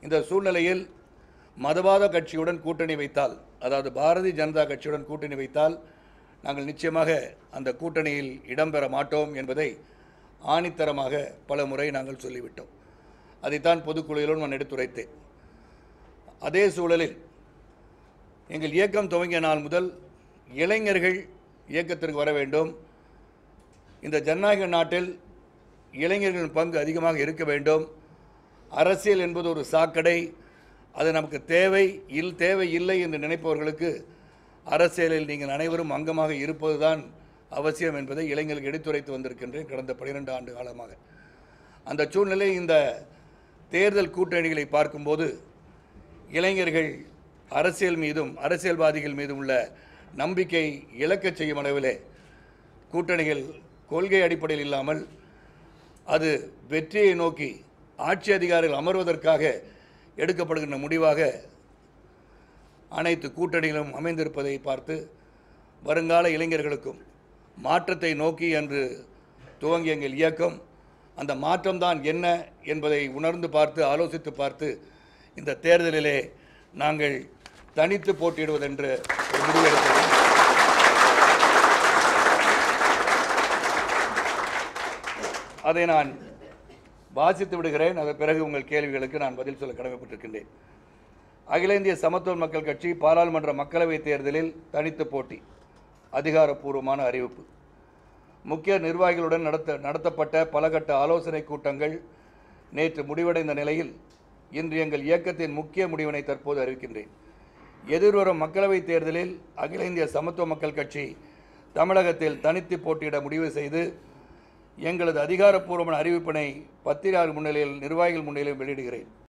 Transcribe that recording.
இந்த சூழ்நிலையில் மதவாத கட்சியுடன் கூட்டணி வைத்தால் அதாவது பாரதிய ஜனதா கட்சியுடன் கூட்டணி வைத்தால் நாங்கள் நிச்சயமாக அந்த கூட்டணியில் இடம்பெற மாட்டோம் என்பதை ஆணித்தரமாக பல முறை நாங்கள் சொல்லிவிட்டோம் அதைத்தான் பொதுக்குழுவிலும் நான் எடுத்துரைத்தேன் அதே சூழலில் எங்கள் இயக்கம் துவங்கிய நாள் முதல் இளைஞர்கள் இயக்கத்திற்கு வர வேண்டும் இந்த ஜனநாயக நாட்டில் இளைஞர்களின் பங்கு அதிகமாக இருக்க வேண்டும் அரசியல் என்பது ஒரு சாக்கடை அது நமக்கு தேவை இல் தேவை இல்லை என்று நினைப்பவர்களுக்கு அரசியலில் நீங்கள் அனைவரும் அங்கமாக இருப்பதுதான் அவசியம் என்பதை இளைஞர்களுக்கு எடுத்துரைத்து வந்திருக்கின்றேன் கடந்த பன்னிரெண்டு ஆண்டு காலமாக அந்த சூழ்நிலை இந்த தேர்தல் கூட்டணிகளை பார்க்கும்போது இளைஞர்கள் அரசியல் மீதும் அரசியல்வாதிகள் மீதும் உள்ள நம்பிக்கை இழக்கச் செய்யும் அளவிலே கூட்டணிகள் கொள்கை அடிப்படையில் இல்லாமல் அது வெற்றியை நோக்கி ஆட்சி அதிகாரிகள் அமர்வதற்காக எடுக்கப்படுகின்ற முடிவாக அனைத்து கூட்டணிகளும் அமைந்திருப்பதை பார்த்து வருங்கால இளைஞர்களுக்கும் மாற்றத்தை நோக்கி என்று துவங்கிய எங்கள் இயக்கம் அந்த மாற்றம்தான் என்ன என்பதை உணர்ந்து பார்த்து ஆலோசித்து பார்த்து இந்த தேர்தலிலே நாங்கள் தனித்து போட்டியிடுவதென்று ஒரு முடிவெடுத்தோம் அதை நான் வாசித்து விடுகிறேன் அதன் பிறகு உங்கள் கேள்விகளுக்கு நான் பதில் சொல்ல கடமைப்பட்டிருக்கின்றேன் அகில இந்திய சமத்துவ மக்கள் கட்சி பாராளுமன்ற மக்களவைத் தேர்தலில் தனித்து போட்டி அதிகாரப்பூர்வமான அறிவிப்பு முக்கிய நிர்வாகிகளுடன் நடத்த நடத்தப்பட்ட பலகட்ட ஆலோசனை கூட்டங்கள் நேற்று முடிவடைந்த நிலையில் இன்று எங்கள் இயக்கத்தின் முக்கிய முடிவினை தற்போது அறிவிக்கின்றேன் எதிர்வரும் மக்களவைத் தேர்தலில் அகில இந்திய சமத்துவ மக்கள் கட்சி தமிழகத்தில் தனித்து போட்டியிட முடிவு செய்து எங்களது அதிகாரப்பூர்வமான அறிவிப்பினை பத்திரிகையாளர் முன்னிலையில் நிர்வாகிகள் முன்னிலையில் வெளியிடுகிறேன்